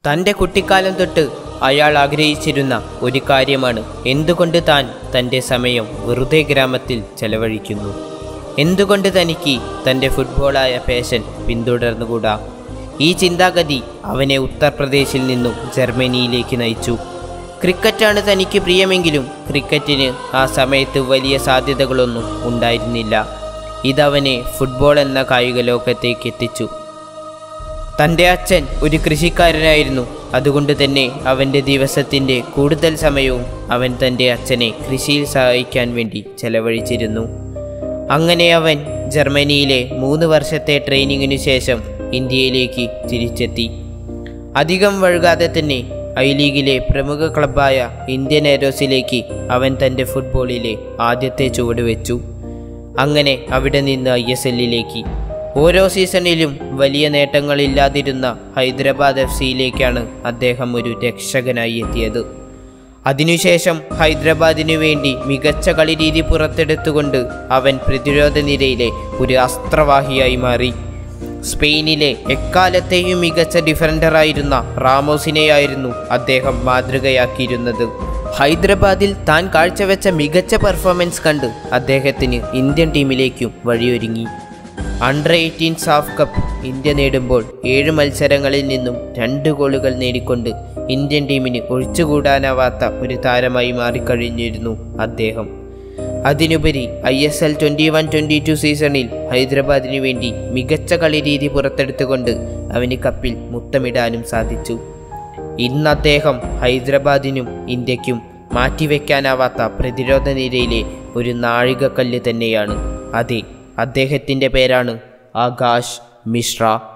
തൻ്റെ കുട്ടിക്കാലം തൊട്ട് അയാൾ ആഗ്രഹിച്ചിരുന്ന ഒരു കാര്യമാണ് എന്തുകൊണ്ട് താൻ തൻ്റെ സമയം വെറുതെ ഗ്രാമത്തിൽ ചെലവഴിക്കുന്നു എന്തുകൊണ്ട് തനിക്ക് തൻ്റെ ഫുട്ബോളായ പാഷൻ പിന്തുടർന്നുകൂടാ ഈ ചിന്താഗതി അവനെ ഉത്തർപ്രദേശിൽ നിന്നും ജർമ്മനിയിലേക്ക് നയിച്ചു ക്രിക്കറ്റാണ് തനിക്ക് പ്രിയമെങ്കിലും ക്രിക്കറ്റിന് ആ സമയത്ത് വലിയ സാധ്യതകളൊന്നും ഉണ്ടായിരുന്നില്ല ഇതവനെ ഫുട്ബോൾ എന്ന കായിക ലോകത്തേക്ക് എത്തിച്ചു തൻ്റെ അച്ഛൻ ഒരു കൃഷിക്കാരനായിരുന്നു അതുകൊണ്ട് തന്നെ അവൻ്റെ ദിവസത്തിൻ്റെ കൂടുതൽ സമയവും അവൻ തൻ്റെ അച്ഛനെ കൃഷിയിൽ സഹായിക്കാൻ വേണ്ടി ചെലവഴിച്ചിരുന്നു അങ്ങനെ അവൻ ജർമ്മനിയിലെ മൂന്ന് വർഷത്തെ ട്രെയിനിങ്ങിനു ശേഷം ഇന്ത്യയിലേക്ക് തിരിച്ചെത്തി അധികം വഴുകാതെ തന്നെ ഐ ലീഗിലെ പ്രമുഖ ക്ലബ്ബായ ഇന്ത്യൻ ഏരോസിലേക്ക് അവൻ തൻ്റെ ഫുട്ബോളിലെ ആദ്യത്തെ ചുവട് വെച്ചു അങ്ങനെ അവിടെ നിന്ന് ഐ എസ് എല്ലിലേക്ക് ഓരോ സീസണിലും വലിയ നേട്ടങ്ങളില്ലാതിരുന്ന ഹൈദരാബാദ് എഫ് സിയിലേക്കാണ് അദ്ദേഹം ഒരു രക്ഷകനായി എത്തിയത് അതിനുശേഷം ഹൈദരാബാദിനു വേണ്ടി മികച്ച കളിരീതി പുറത്തെടുത്തുകൊണ്ട് അവൻ പ്രതിരോധ നിരയിലെ ഒരു അസ്ത്രവാഹിയായി മാറി സ്പെയിനിലെ എക്കാലത്തെയും മികച്ച ഡിഫൻഡറായിരുന്ന റാമോസിനെയായിരുന്നു അദ്ദേഹം മാതൃകയാക്കിയിരുന്നത് ഹൈദരാബാദിൽ താൻ കാഴ്ചവെച്ച മികച്ച പെർഫോമൻസ് കണ്ട് അദ്ദേഹത്തിന് ഇന്ത്യൻ ടീമിലേക്കും വഴിയൊരുങ്ങി under eighteen SAFF cup India നേടുമ്പോൾ ഏഴ് മത്സരങ്ങളിൽ നിന്നും രണ്ട് ഗോളുകൾ നേടിക്കൊണ്ട് ഇന്ത്യൻ ടീമിന് ഒഴിച്ചുകൂടാനാവാത്ത ഒരു താരമായി മാറിക്കഴിഞ്ഞിരുന്നു അദ്ദേഹം അതിനുപരി I S L twenty one twenty two സീസണിൽ ഹൈദരാബാദിനു വേണ്ടി മികച്ച കളിരീതി പുറത്തെടുത്തുകൊണ്ട് അവന് കപ്പിൽ മുത്തമിടാനും സാധിച്ചു ഇന്ന് അദ്ദേഹം ഹൈദരാബാദിനും ഇന്ത്യക്കും മാറ്റിവെക്കാനാവാത്ത പ്രതിരോധ നിരയിലെ ഒരു നാഴികക്കല്ല് തന്നെയാണ് അതെ അദ്ദേഹത്തിൻ്റെ പേരാണ് ആകാശ് മിശ്ര